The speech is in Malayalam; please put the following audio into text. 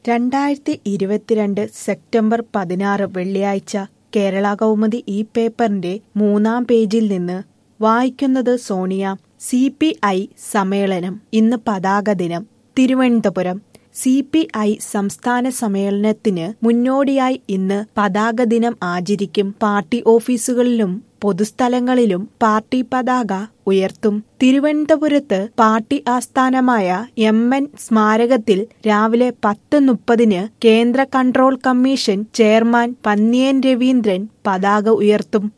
രണ്ടായിരത്തി ഇരുപത്തിരണ്ട് സെപ്റ്റംബർ പതിനാറ് വെള്ളിയാഴ്ച കേരള കൗമുദി ഈ പേപ്പറിന്റെ മൂന്നാം പേജിൽ നിന്ന് വായിക്കുന്നത് സോണിയ സി പി ഐ സമ്മേളനം ഇന്ന് പതാക ദിനം തിരുവനന്തപുരം സി പി ഐ സംസ്ഥാന സമ്മേളനത്തിന് മുന്നോടിയായി ഇന്ന് പതാക ദിനം ആചരിക്കും പാർട്ടി ഓഫീസുകളിലും പൊതുസ്ഥലങ്ങളിലും പാർട്ടി പതാക ഉയർത്തും തിരുവനന്തപുരത്ത് പാർട്ടി ആസ്ഥാനമായ എം എൻ സ്മാരകത്തിൽ രാവിലെ പത്ത് മുപ്പതിന് കേന്ദ്ര control commission chairman Panniyan Raveendran പതാക ഉയർത്തും